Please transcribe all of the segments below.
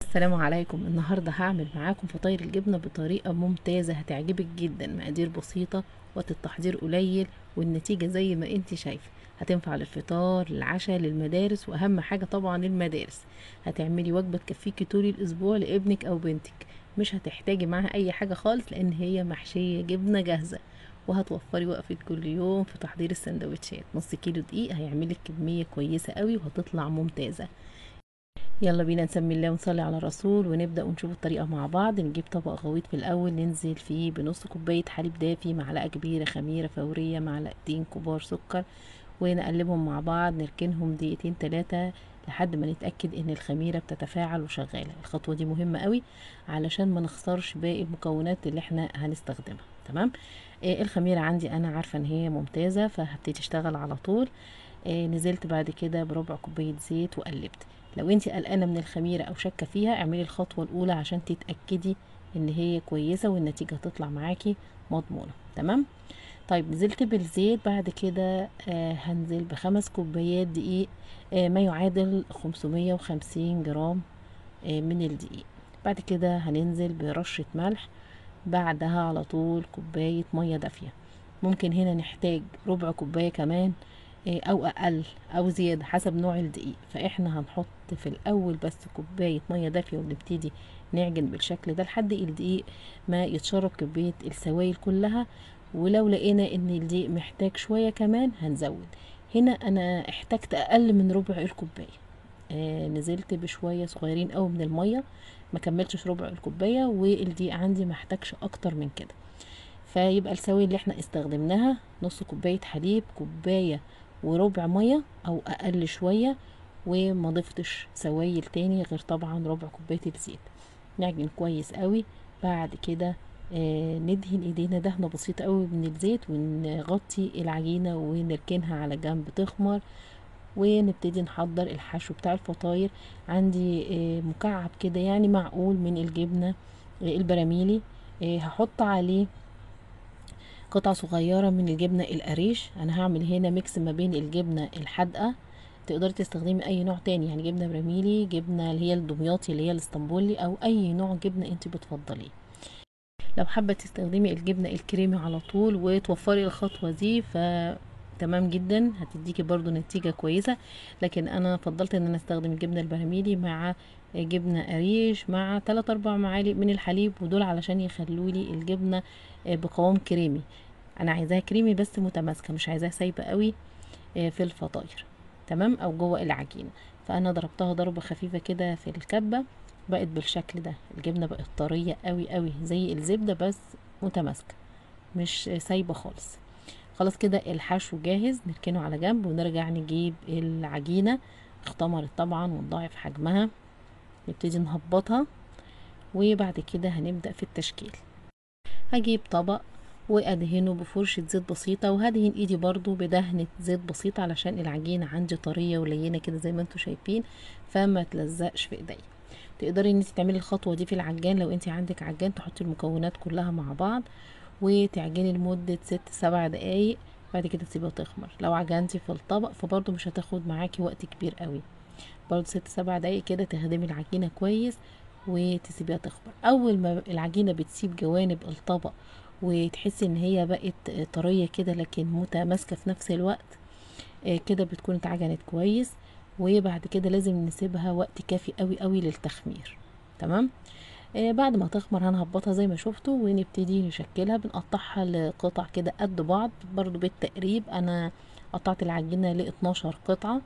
السلام عليكم النهاردة هعمل معاكم فطاير الجبنة بطريقة ممتازة هتعجبك جدا مقادير بسيطة وقت التحضير قليل والنتيجة زي ما انت شايفة هتنفع للفطار للعشاء للمدارس واهم حاجة طبعا للمدارس هتعملي وجبة تكفيكي طول الاسبوع لابنك او بنتك مش هتحتاجي معاها اي حاجة خالص لان هي محشية جبنة جاهزة وهتوفري وقفة كل يوم في تحضير السندوتشات نص كيلو دقيق هيعملك كمية كويسة قوي وهتطلع ممتازة يلا بينا نسمي الله ونصلي على الرسول ونبدأ ونشوف الطريقة مع بعض نجيب طبق غويط في الأول ننزل فيه بنص كوباية حليب دافي معلقة كبيرة خميرة فورية معلقتين كبار سكر ونقلبهم مع بعض نركنهم دقيقتين تلاتة لحد ما نتأكد ان الخميرة بتتفاعل وشغالة الخطوة دي مهمة قوي علشان ما نخسرش باقي المكونات اللي احنا هنستخدمها تمام آه الخميرة عندي انا عارفة ان هي ممتازة فهبتدي اشتغل على طول آه نزلت بعد كده بربع كوباية زيت وقلبت لو انت قلقانه من الخميره او شاكه فيها اعملي الخطوه الاولى عشان تتاكدي ان هي كويسه والنتيجه هتطلع معاكي مضمونه تمام طيب نزلت بالزيت بعد كده آه هنزل بخمس كوبايات دقيق آه ما يعادل 550 جرام آه من الدقيق بعد كده هننزل برشة ملح بعدها على طول كوباية مية دافية ممكن هنا نحتاج ربع كوباية كمان او اقل او زياده حسب نوع الدقيق فاحنا هنحط في الاول بس كوبايه ميه دافيه ونبتدي نعجن بالشكل ده لحد الدقيق ما يتشرب كميه السوائل كلها ولو لقينا ان الدقيق محتاج شويه كمان هنزود هنا انا احتجت اقل من ربع الكوبايه آه نزلت بشويه صغيرين قوي من الميه ما كملتش ربع الكوبايه والدقيق عندي محتاجش اكتر من كده فيبقى السوائل اللي احنا استخدمناها نص كوبايه حليب كوبايه وربع ميه او اقل شويه وما ضفتش سوائل تاني غير طبعا ربع كوبايه الزيت نعجن كويس قوي بعد كده آه ندهن ايدينا دهنه بسيطه قوي من الزيت ونغطي العجينه ونركنها على جنب تخمر ونبتدي نحضر الحشو بتاع الفطاير عندي آه مكعب كده يعني معقول من الجبنه آه البراميلي هحط عليه قطعة صغيرة من الجبنة القريش انا هعمل هنا ميكس ما بين الجبنة الحادقة تقدري تستخدمي اي نوع تاني يعني جبنة براميلي جبنة اللي هي الدمياطي اللي هي الاسطنبولي او اي نوع جبنة انت بتفضليه لو حابة تستخدمي الجبنة الكريمي على طول وتوفري الخطوة دي ف تمام جدا هتديكي برضو نتيجة كويسة لكن انا فضلت ان انا استخدم الجبنة البراميلي مع جبنة قريش مع 3 4 معالق من الحليب ودول علشان يخلولي الجبنة بقوام كريمي انا عايزاها كريمي بس متماسكة مش عايزاها سايبة قوي في الفطاير تمام او جوه العجينة فانا ضربتها ضربة خفيفة كده في الكبة بقت بالشكل ده الجبنة بقت طرية قوي قوي زي الزبدة بس متماسكة مش سايبة خالص خلاص كده الحشو جاهز نركنه على جنب ونرجع نجيب العجينة اختمرت طبعا ونضاعف حجمها نبتدي نهبطها وبعد كده هنبدأ في التشكيل هجيب طبق وادهنه بفرشة زيت بسيطة وهدهن ايدي برضو بدهنة زيت بسيطة علشان العجينة عندي طرية ولينة كده زي ما انتم شايفين فما تلزقش في ايديا تقدري ان انت تعملي الخطوة دي في العجان لو انت عندك عجان تحطي المكونات كلها مع بعض وتعجني لمدة ست سبع دقايق بعد كده تسيبها تخمر لو عجنتي في الطبق فبرضو مش هتاخد معاكي وقت كبير قوي برضو ست سبع دقايق كده تهدمي العجينة كويس وتسيبيها تخمر اول ما العجينة بتسيب جوانب الطبق وتحسي ان هي بقت طرية كده لكن متماسكة في نفس الوقت كده بتكون اتعجنت كويس وبعد كده لازم نسيبها وقت كافي قوي قوي للتخمير تمام آه بعد ما تخمر هنهبطها زي ما شفتوا ونبتدي نشكلها بنقطعها لقطع كده قد بعض برضو بالتقريب انا قطعت العجينة ل 12 قطعة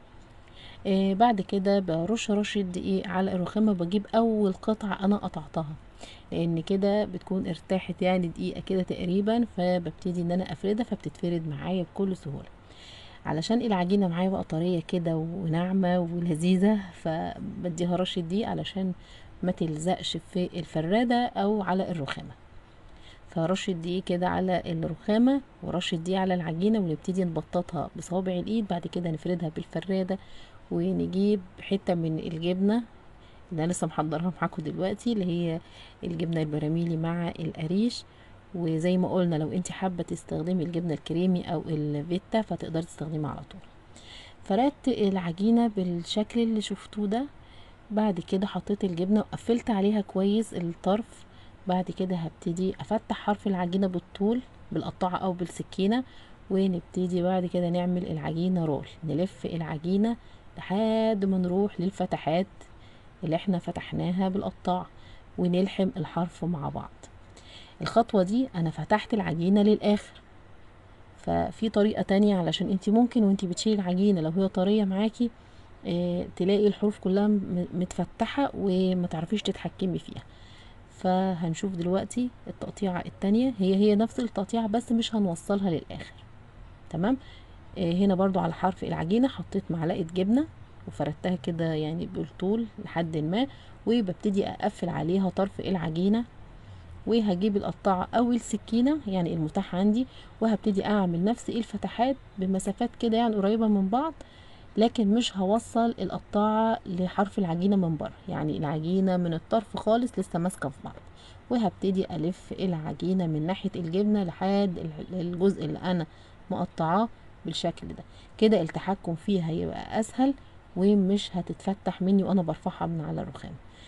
آه بعد كده برش رشة دقيق على الرخامة بجيب اول قطعة انا قطعتها لان كده بتكون ارتاحت يعني دقيقة كده تقريبا فببتدي ان انا افردها فبتتفرد معايا بكل سهولة علشان العجينة معايا بقى طرية كده وناعمة ولذيذة فبديها رشة دقيق علشان ما تلزقش في الفرادة او على الرخامة فرشة دقيق كده على الرخامة ورشة دقيق على العجينة ونبتدي نبططها بصوابع الايد بعد كده نفردها بالفرادة ونجيب حتة من الجبنة اللي انا لسه محضرها معاكم دلوقتي اللي هي الجبنة البراميلي مع القريش وزي ما قلنا لو انت حابة تستخدمي الجبنة الكريمي او الفيتا فتقدري تستخدميها على طول فردت العجينة بالشكل اللي شفتوه ده بعد كده حطيت الجبنة وقفلت عليها كويس الطرف بعد كده هبتدي افتح حرف العجينة بالطول بالقطاعة او بالسكينة ونبتدي بعد كده نعمل العجينة رول نلف العجينة لحد ما نروح للفتحات اللي احنا فتحناها بالقطاع ونلحم الحرف مع بعض الخطوة دي انا فتحت العجينة للاخر ففي طريقة تانية علشان انت ممكن وانت بتشيلي العجينة لو هي طرية معاكي اه تلاقي الحروف كلها م- متفتحة وما تعرفيش تتحكمي فيها فهنشوف دلوقتي التقطيعة التانية هي هي نفس التقطيعة بس مش هنوصلها للآخر تمام اه هنا برضو على حرف العجينة حطيت معلقة جبنة وفردتها كده يعني بالطول لحد ما وببتدي اقفل عليها طرف العجينة وهجيب القطاعة او السكينة يعني المتاح عندي وهبتدي اعمل نفس الفتحات بمسافات كده يعني قريبة من بعض لكن مش هوصل القطاعة لحرف العجينة من بره يعني العجينة من الطرف خالص لسه ماسكة في بعض وهبتدي الف العجينة من ناحية الجبنة لحد ال- الجزء اللي انا مقطعاه بالشكل ده كده التحكم فيها هيبقى اسهل ومش هتتفتح مني وانا برفعها من على الرخام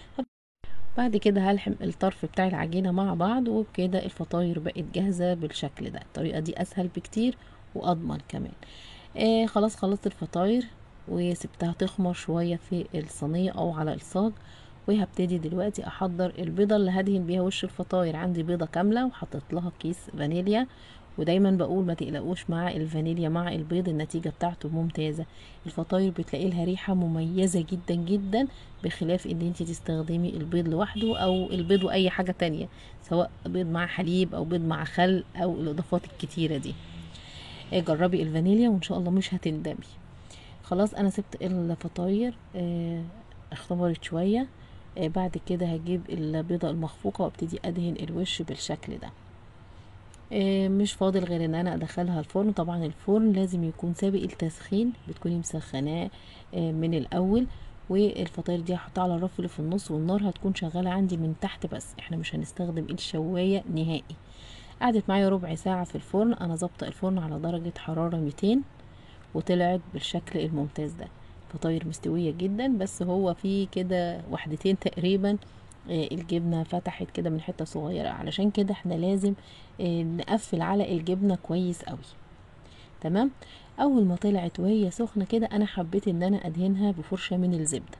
بعد كده هلحم الطرف بتاع العجينة مع بعض وبكده الفطاير بقت جاهزة بالشكل ده الطريقة دي اسهل بكتير واضمن كمان آه خلاص خلصت الفطاير وسبتها تخمر شوية في الصينية او على الصاج وهبتدي دلوقتي احضر البيضة اللي هدهن بيها وش الفطاير عندي بيضة كاملة وحطيت لها كيس فانيليا ودايما بقول ما تقلقوش مع الفانيليا مع البيض النتيجة بتاعته ممتازة الفطاير بتلاقي لها ريحة مميزة جدا جدا بخلاف ان انت تستخدمي البيض لوحده او البيض واي حاجة تانية سواء بيض مع حليب او بيض مع خل او الاضافات الكتيرة دي آه، جربي الفانيليا وان شاء الله مش هتندمي خلاص انا سبت الفطاير آه، اختبرت شوية آه، بعد كده هجيب البيضة المخفوقة وابتدي ادهن الوش بالشكل ده آه، مش فاضل غير ان انا ادخلها الفرن طبعا الفرن لازم يكون سابق التسخين بتكوني مسخناه آه، من الاول والفطاير دي هحطها على الرف اللي في النص والنار هتكون شغاله عندي من تحت بس احنا مش هنستخدم الشوايه نهائي قعدت معايا ربع ساعه في الفرن انا ظابطه الفرن على درجه حراره 200 وطلعت بالشكل الممتاز ده فطاير مستويه جدا بس هو في كده وحدتين تقريبا آه، الجبنه فتحت كده من حته صغيره علشان كده احنا لازم آه، نقفل على الجبنه كويس قوي تمام اول ما طلعت وهي سخنه كده انا حبيت ان انا ادهنها بفرشه من الزبده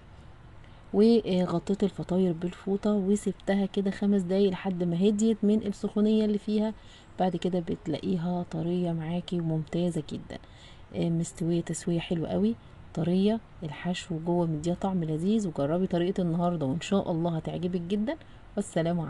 وغطيت الفطاير بالفوطه وسبتها كده خمس دقايق لحد ما هديت من السخونيه اللي فيها بعد كده بتلاقيها طريه معاكي وممتازه جدا آه، مستويه تسويه حلوه قوي طريه الحشو جوه مديها طعم لذيذ وجربي طريقه النهارده وان شاء الله هتعجبك جدا والسلام عليكم